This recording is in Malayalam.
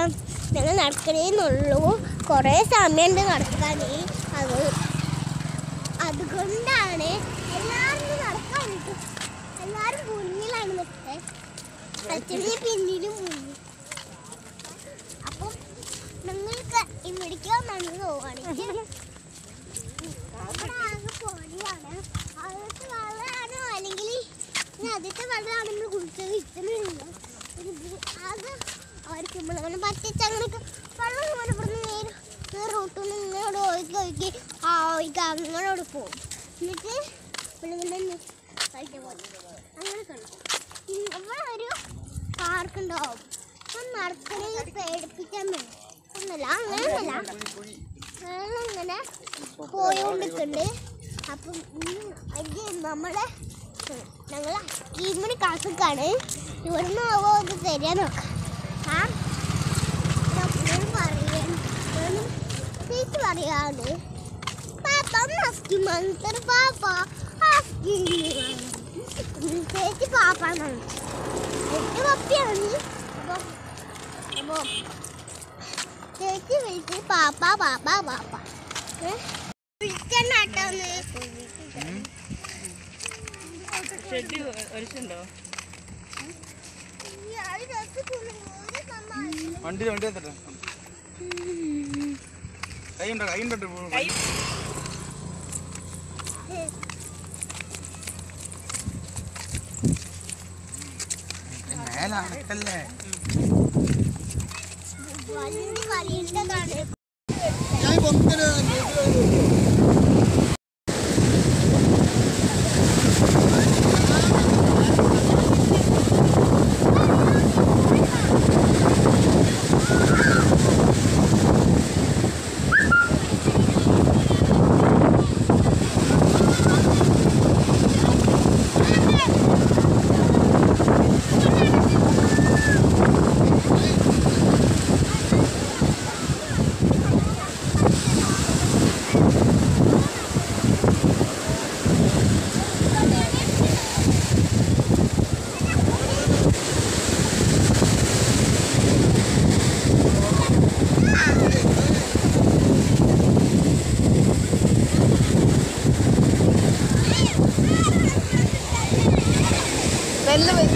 ഞങ്ങൾ നടക്കണേന്നുള്ളൂ കുറേ സമയമുണ്ട് നടക്കാനേ അത് അതുകൊണ്ടാണ് എല്ലാവരും നടക്കാൻ വിട്ടു എല്ലാവരും മുന്നിലാണ് നിൽക്കുന്നത് അച്ഛനെ പിന്നിലും മുന്നിൽ അപ്പം നിങ്ങൾക്ക് ഇവിടേക്കോ നടന്നു പോവാണെങ്കിൽ അവിടെ ആകെ പൊടിയാണ് അകത്ത് വെള്ളമാണോ അല്ലെങ്കിൽ ഇനി ആദ്യത്തെ വെള്ളമാണ് നമ്മൾ കുടിച്ചത് ഇത്രയുണ്ടോ ഒരു ഇത് ആകെ അവർക്ക് നമ്മളങ്ങനെ പറ്റിച്ചങ്ങനൊക്കെ വെള്ളം ഇങ്ങനെ ഇവിടുന്ന് നേരെ നേരെ റൂട്ടിൽ നിന്ന് ഇങ്ങോട്ട് ഒഴുക്കി ഒഴുക്കി ആ ഒഴുക്കി അങ്ങോട്ട് പോകും എന്നിട്ട് വെള്ളം കളിക്കാൻ പോകും അങ്ങനെ കളിക്കും ഉം, ഇവിടെ ഒരു പാർക്ക് ഉണ്ടാവും അപ്പം നടക്കണേ പേടിപ്പിക്കാൻ വേണ്ടി ഒന്നല്ല അങ്ങനെയൊന്നല്ല വെള്ളം ഇങ്ങനെ പോയോണ്ടിരിക്കുന്നുണ്ട് അപ്പം ഇന്ന് അത് നമ്മളെ ഞങ്ങൾ ഈമണി കാക്കക്കാണ് ഇവിടുന്ന് ആവോ ഇത് തരാൻ നോക്കാം ആ ഡോക്ടർ പറയാൻ ചേച്ചി പറയാണ്ട് പാപ്പ മസ്കി മന്ത്രർ പാപ്പ ആസ്കി ചേച്ചി പാപ്പാന്നാണ് ചേച്ചി പപ്പിയാണ് അപ്പം അപ്പം ചേച്ചി വിളിച്ച് പാപ്പ പാപ്പ പാപ്പ വിളിക്കണ്ടാട്ടോന്ന് ഷെഡ് ഒരിച്ചുണ്ടോ വണ്ടി വണ്ടി എത്തട്ടെ കൈ ഉണ്ടോ കൈ ഉണ്ടോ കൈ മേലാക്കല്ലേ വലിയ കളിയുണ്ടതാണ് ഞാൻ പൊക്കല് നെല്ല്